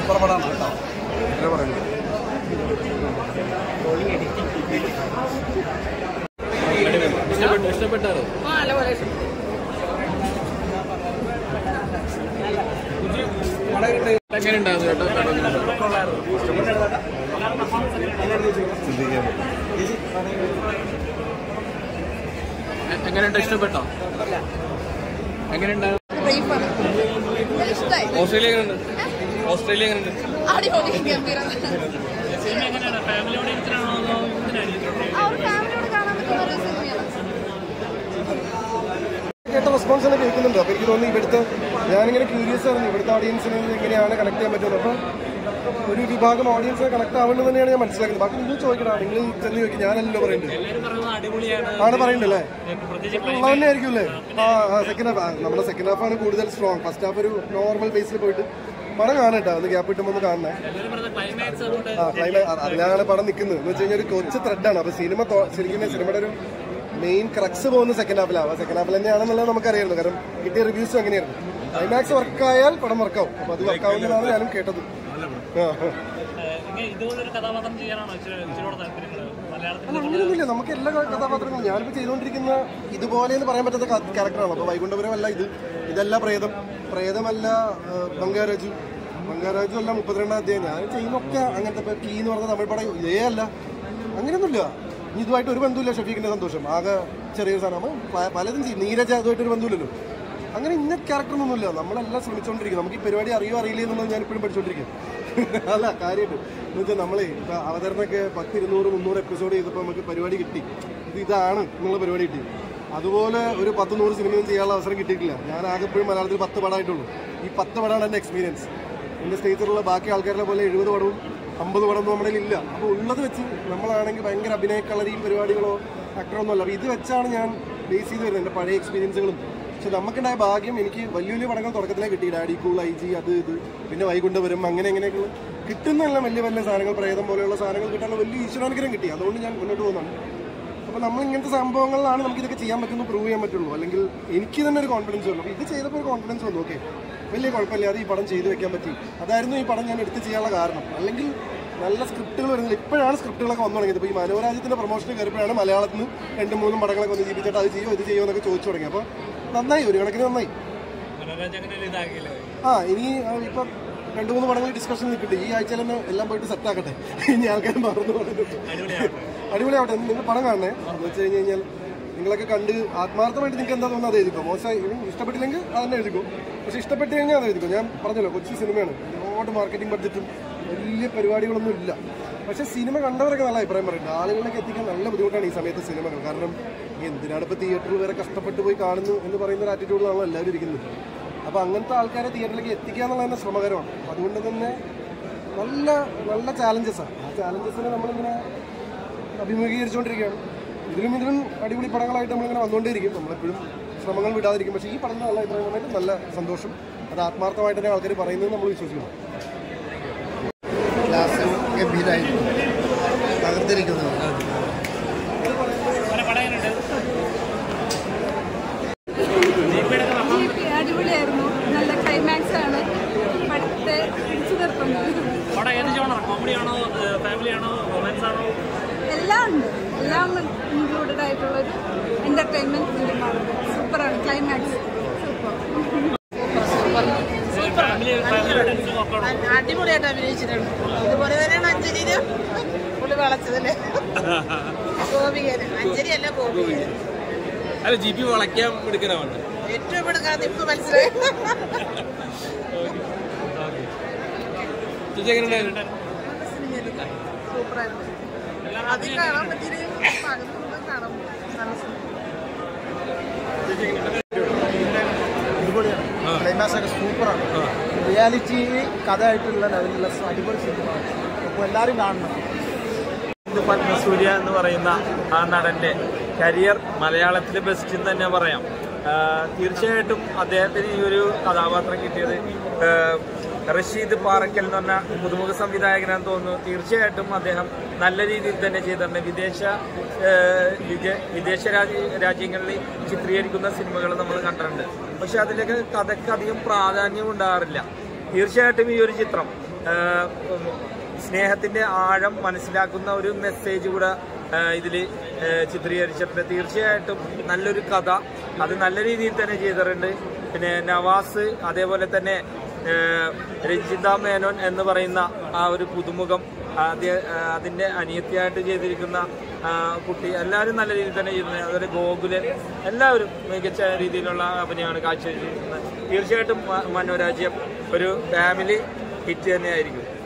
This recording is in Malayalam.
സൂപ്പർ പടമാണ് കേട്ടോ അങ്ങനെ പറയുന്നത് ഇഷ്ടപ്പെട്ടാറോ ആ നല്ലപോലെ എങ്ങനെ ഉണ്ടായിരുന്നു ചേട്ടാ ചിന്തിക്കാൻ എങ്ങനെയുണ്ട് ഇഷ്ടപ്പെട്ടോ എങ്ങനെയുണ്ടായിരുന്നു ബ്രീഫാണ് ഇഷ്ടമായി ഓസ്ട്രേലിയ എങ്ങനെയുണ്ട് ഓസ്ട്രേലിയ എങ്ങനെയുണ്ട് അടിപൊളി ഗംഭീരം ആ ഒരു ഫാമിലിയോട് കാണാൻ പറ്റുന്ന ഒരു സിനിമയാണ് കേട്ട റെസ്പോൺസ് തന്നെ കേൾക്കുന്നുണ്ട് അപ്പോൾ എനിക്ക് തോന്നുന്നു ഇവിടുത്തെ ഞാനിങ്ങനെ ക്യൂരിയസ് ആയിരുന്നു ഇവിടുത്തെ ഓഡിയൻസിന് എങ്ങനെയാണ് കണക്ട് ചെയ്യാൻ പറ്റുന്നത് അപ്പോൾ ഒരു വിഭാഗം ഓഡിയൻസിനെ കണക്ട് ആവുന്നത് തന്നെയാണ് ഞാൻ മനസ്സിലാക്കുന്നത് ബാക്കി നിങ്ങൾ ചോദിക്കണം നിങ്ങൾ ചെന്ന് ചോദിക്കും ഞാനല്ലോ പറയുന്നത് ആണ് പറയുന്നത് അല്ലേ ഉള്ളത് തന്നെ ആയിരിക്കും അല്ലേ ആ സെക്കൻഡ് ഹാഫ് നമ്മുടെ സെക്കൻഡ് ഹാഫ് ആണ് കൂടുതൽ സ്ട്രോങ് ഫസ്റ്റ് ഹാഫ് ഒരു നോർമൽ ബേസിൽ പോയിട്ട് പടം കാണട്ടോ ഒന്ന് ഗ്യാപ്പ് കിട്ടുമ്പോൾ ഒന്ന് കാണണേ ആ ക്ലൈമാക്സ് അതിനാണ് പടം നിൽക്കുന്നത് എന്ന് വെച്ച് കഴിഞ്ഞാൽ ഒരു കൊച്ചു ത്രെഡാണ് അപ്പൊ സിനിമ തൊ- ശരിക്കും സിനിമയുടെ ഒരു മെയിൻ ക്രക്സ് പോകുന്ന സെക്കൻഡ് ഹാഫിലാണ് സെക്കൻഡ് ഹാഫിൽ തന്നെയാണെന്നുള്ളത് നമുക്കറിയായിരുന്നു കാരണം കിട്ടിയ റിവ്യൂസും അങ്ങനെയായിരുന്നു ക്ലൈമാക്സ് വർക്കായാൽ പടം വർക്കാവും അപ്പൊ അത് വർക്കാവുന്നതാണ് ഞാനും കേട്ടത് ആ, ആ. ഇതുപോലൊരു കഥാപാത്രം ചെയ്യാനാണോ ഇച്ചിരി ഇച്ചിരിയോടെ താല്പര്യങ്ങൾ മലയാളത്തിൽ അല്ല, അങ്ങനെയൊന്നുമില്ല നമുക്ക് എല്ലാ കഥാപാത്രങ്ങളും ഞാനിപ്പോൾ ചെയ്തുകൊണ്ടിരിക്കുന്ന ഇതുപോലെ എന്ന് പറയാൻ പറ്റാത്ത ക്യാരക്ടറാണ് അപ്പോൾ വൈകുണ്ഠപുരമല്ല ഇത് ഇതല്ല പ്രേതം പ്രേതമല്ല ആ, ബംഗാരാജു ബംഗാരാജു അല്ല മുപ്പത്തിരണ്ടാം അധ്യായം ഞാൻ ചെയ്യുന്നൊക്കെ അങ്ങനത്തെ ഇപ്പോൾ കീ എന്ന് പറഞ്ഞ തമിഴ് പടം ഇതേ അല്ല അങ്ങനെയൊന്നുമില്ല ഇനി ഇതുമായിട്ട് ഒരു ബന്ധമില്ല ഷഫീഖിന്റെ സന്തോഷം ആകെ ചെറിയൊരു സാധനം നമ്മൾ പ- പലതും ചെയ്യും നീരജ് അതുമായിട്ട് ഒരു ബന്ധമില്ലല്ലോ അങ്ങനെ ഇന്ന ക്യാരക്ടറൊന്നുമില്ല നമ്മളെല്ലാം ശ്രമിച്ചുകൊണ്ടിരിക്കും നമുക്ക് ഈ പരിപാടി അറിയോ അറിയില്ലേ എന്നുള്ളത് ഞാൻ ഇപ്പോഴും പഠിച്ചുകൊണ്ടിരിക്കും അല്ല കാര്യമായിട്ട് എന്ന് വെച്ചാൽ നമ്മളെ ഇപ്പൊ അവതരണമൊക്കെ പത്ത് ഇരുന്നൂറ് മുന്നൂറ് എപ്പിസോഡ് ചെയ്തപ്പോൾ നമുക്ക് പരിപാടി കിട്ടി ഇത് ഇതാണ് എന്നുള്ള പരിപാടി കിട്ടി അതുപോലെ ഒരു പത്ത് നൂറ് സിനിമയും ചെയ്യാനുള്ള അവസരം കിട്ടിയിട്ടില്ല ഞാൻ ആകെപ്പോഴും മലയാളത്തിൽ പത്ത് പടമായിട്ടുള്ളൂ ഈ പത്ത് പടമാണ് എൻ്റെ എക്സ്പീരിയൻസ് എൻ്റെ സ്റ്റേജിലുള്ള ബാക്കി ആൾക്കാരുടെ പോലെ എഴുപത് പടവും അമ്പത് പടവും നമ്മുടെ കയ്യിൽ ഇല്ല അപ്പോൾ ഉള്ളത് വെച്ച് നമ്മളാണെങ്കിൽ ഭയങ്കര അഭിനയ കളരിയും പരിപാടികളോ ആക്ടറൊന്നും അല്ല അപ്പോൾ ഇത് വെച്ചാണ് ഞാൻ ബേസ് ചെയ്ത് വരുന്നത് എൻ്റെ പഴയ എക്സ്പീരിയൻസുകളും പക്ഷെ നമുക്കുണ്ടായ ഭാഗ്യം എനിക്ക് വലിയ വലിയ പടങ്ങൾ തുടക്കത്തിലേ കിട്ടി ഡാഡി കൂൾ ഐ ജി അത് ഇത് പിന്നെ വൈകുണ്ഠപുരം അങ്ങനെ എങ്ങനെയൊക്കെ കിട്ടുന്നെല്ലാം വലിയ വലിയ സാധനങ്ങൾ പ്രേതം പോലെയുള്ള സാധനങ്ങൾ കിട്ടാനുള്ള വലിയ ഈശ്വരാനുഗ്രഹം കിട്ടി അതുകൊണ്ട് ഞാൻ മുന്നോട്ട് പോകുന്നതാണ് അപ്പോൾ നമ്മൾ ഇങ്ങനത്തെ സംഭവങ്ങളിലാണ് നമുക്ക് ഇതൊക്കെ ചെയ്യാൻ പറ്റുന്നു പ്രൂവ് ചെയ്യാൻ പറ്റുള്ളൂ അല്ലെങ്കിൽ എനിക്ക് തന്നെ ഒരു കോൺഫിഡൻസ് വന്നു അപ്പോൾ ഇത് ചെയ്തപ്പോൾ ഒരു കോൺഫിഡൻസ് വന്നു ഓക്കെ വലിയ കുഴപ്പമില്ലാതെ ഈ പടം ചെയ്തു വെക്കാൻ പറ്റി അതായിരുന്നു ഈ പടം ഞാൻ എടുത്ത് ചെയ്യാനുള്ള കാരണം അല്ലെങ്കിൽ നല്ല സ്ക്രിപ്റ്റുകൾ വരുന്നില്ല ഇപ്പോഴാണ് സ്ക്രിപ്റ്റുകളൊക്കെ വന്നു തുടങ്ങിയത് ഇപ്പോൾ ഈ മനോരാജ്യത്തിന്റെ പ്രൊമോഷന് കയറിയപ്പോഴാണ് മലയാളത്തിൽ നിന്ന് രണ്ടും മൂന്നും പടങ്ങളൊക്കെ ഒന്ന് ജീവിച്ചിട്ട് അത് ചെയ്യോ ഇത് ചെയ്യോ എന്നൊക്കെ ചോദിച്ചു തുടങ്ങി അപ്പോൾ നന്നായി ഒരു കണക്കിന് നന്നായി മനോരാജ് അങ്ങനെ ഒരു ഇതാക്കിയല്ലോ ആ ഇനി ആ, ഇപ്പം രണ്ട് മൂന്ന് പടങ്ങൾ ഡിസ്കഷൻ നിൽക്കുന്നുണ്ട് ഈ ആഴ്ചയിൽ തന്നെ എല്ലാം പോയിട്ട് സെറ്റ് ആക്കട്ടെ ഇനി ആൾക്കാർ മറന്നു പറഞ്ഞിട്ടുണ്ട് അടിപൊളിയാവട്ടെ നിങ്ങൾ പടം കാണണേ എന്ന് വെച്ച് കഴിഞ്ഞ് കഴിഞ്ഞാൽ നിങ്ങളൊക്കെ കണ്ട് ആത്മാർത്ഥമായിട്ട് നിങ്ങൾക്ക് എന്താ തോന്നുന്നത് അത് എഴുതിക്കോ മോശമായി ഇനി ഇഷ്ടപ്പെട്ടില്ലെങ്കിൽ അത് തന്നെ എഴുതിക്കോ പക്ഷെ ഇഷ്ടപ്പെട്ട് കഴിഞ്ഞാൽ അത് എഴുതിക്കോ ഞാൻ പറഞ്ഞല്ലോ കൊച്ചി സിനിമയാണ് ഒരുപാട് മാർക്കറ്റിംഗ് ബഡ്ജറ്റും വലിയ പരിപാടികളൊന്നും ഇല്ല പക്ഷെ സിനിമ കണ്ടവരൊക്കെ നല്ല അഭിപ്രായം പറയുന്നുണ്ട് ആളുകളിലേക്ക് എത്തിക്കാൻ നല്ല ബുദ്ധിമുട്ടാണ് ഈ സമയത്ത് സിനിമകൾ കാരണം എന്തിനാണ് ഇപ്പോൾ തിയേറ്ററിൽ വരെ കഷ്ടപ്പെട്ട് പോയി കാണുന്നു എന്ന് പറയുന്ന ഒരു ആറ്റിറ്റ്യൂഡിലാണ് എല്ലാവരും ഇരിക്കുന്നത് അപ്പോൾ അങ്ങനത്തെ ആൾക്കാരെ തിയേറ്ററിലേക്ക് എത്തിക്കുക എന്നുള്ളത് തന്നെ ശ്രമകരമാണ് അതുകൊണ്ട് തന്നെ നല്ല നല്ല ചാലഞ്ചസാണ് ആ ചാലഞ്ചസിനെ നമ്മളിങ്ങനെ അഭിമുഖീകരിച്ചുകൊണ്ടിരിക്കുകയാണ് ഇതിലും ഇതിലും അടിപൊളി പടങ്ങളായിട്ട് നമ്മളിങ്ങനെ വന്നുകൊണ്ടേയിരിക്കും നമ്മളെപ്പോഴും ശ്രമങ്ങൾ വിടാതിരിക്കും പക്ഷേ ഈ പടം നല്ല അഭിപ്രായം വന്നിട്ട് നല്ല സന്തോഷം അത് ആത്മാർത്ഥമായിട്ട് തന്നെ ആൾക്കാർ പറയുന്നത് നമ്മൾ വിശ്വസിക്കുന്നു ക്ലാസ് ഗംഭീരമായിരുന്നു തകർത്തിരിക്കുന്നത് അങ്ങനെ പടം എങ്ങനെയുണ്ട് ജീപ്പി അടിപൊളിയായിരുന്നു നല്ല ക്ലൈമാക്സ് ആണ് പടത്തെ പിടിച്ചു നിർത്തുന്നത് പടം ഏത് ജോണാണ് കോമഡി ആണോ ഫാമിലി ആണോ റൊമാൻസ് ആണോ എല്ലാം ഉണ്ട് എല്ലാം ഇൻക്ലൂഡഡ് ആയിട്ടുള്ള ഒരു എന്റർടൈൻമെന്റ് ഫിലിമാണ് സൂപ്പറാണ് climax super family family tension ഒക്കെ ആണോ അടിപൊളിയായിട്ട് അഭിനയിച്ചിട്ടുണ്ട് ഇതുപോലെ തന്നെയാണ് അഞ്ജലിന് പുള്ളി വളച്ചതല്ലേ ഗോപികന് അഞ്ജലി അല്ല ഗോപികന് അല്ല ജി പി വളയ്ക്കാൻ എടുക്കാനാണ് ഏറ്റവും എടുക്കാതെ ഇപ്പൊ മനസ്സിലായി ചേച്ചി എങ്ങനെയുണ്ടായിരുന്നു സൂപ്പറായിരുന്നു അത് കാണാൻ പറ്റിയില്ലെങ്കിൽ പകർന്നു കാണാൻ നല്ല സുഖം. അടിപൊളിയാണ് ക്ലൈമാക്സ് ഒക്കെ സൂപ്പറാണ് റിയാലിറ്റി കഥയായിട്ടുള്ള ലെവലിലുള്ള അടിപൊളി സിനിമയാണ് അപ്പോൾ എല്ലാവരും കാണണം ഇത് പത്മസൂര്യ എന്ന് പറയുന്ന ആ നടന്റെ കരിയർ മലയാളത്തിലെ ബെസ്റ്റ് എന്ന് തന്നെ പറയാം ആ, തീർച്ചയായിട്ടും അദ്ദേഹത്തിന് ഈ ഒരു കഥാപാത്രം കിട്ടിയത് ആ, റഷീദ് പാറക്കൽ എന്ന് പറഞ്ഞ പുതുമുഖ സംവിധായകനാന്ന് തോന്നുന്നു തീർച്ചയായിട്ടും അദ്ദേഹം നല്ല രീതിയിൽ തന്നെ ചെയ്തിട്ടുണ്ട് വിദേശ ആ, വിജ- വിദേശ രാജ്യ രാജ്യങ്ങളിൽ ചിത്രീകരിക്കുന്ന സിനിമകൾ നമ്മൾ കണ്ടിട്ടുണ്ട് പക്ഷെ അതിലൊക്കെ കഥയ്ക്ക് അധികം പ്രാധാന്യം ഉണ്ടാകാറില്ല തീർച്ചയായിട്ടും ഈ ഒരു ചിത്രം ഏഹ്, ഉം, സ്നേഹത്തിന്റെ ആഴം മനസ്സിലാക്കുന്ന ഒരു മെസ്സേജ് കൂടെ ഇതിൽ ചിത്രീകരിച്ചിട്ടുണ്ട് തീർച്ചയായിട്ടും നല്ലൊരു കഥ അത് നല്ല രീതിയിൽ തന്നെ ചെയ്തിട്ടുണ്ട് പിന്നെ നവാസ് അതേപോലെ തന്നെ ഏഹ്, രഞ്ജിത മേനോൻ എന്ന് പറയുന്ന ആ ഒരു പുതുമുഖം ആദ്യ അതിന്റെ അനിയത്തിയായിട്ട് ചെയ്തിരിക്കുന്ന ആ, കുട്ടി എല്ലാവരും നല്ല രീതിയിൽ തന്നെ ചെയ്യുന്നത് അതുപോലെ ഗോകുലൻ എല്ലാവരും മികച്ച രീതിയിലുള്ള അഭിനയമാണ് കാഴ്ചവെച്ചിരിക്കുന്നത് തീർച്ചയായിട്ടും മ- മനോരാജ്യം ഒരു ഫാമിലി ഹിറ്റ് തന്നെയായിരിക്കും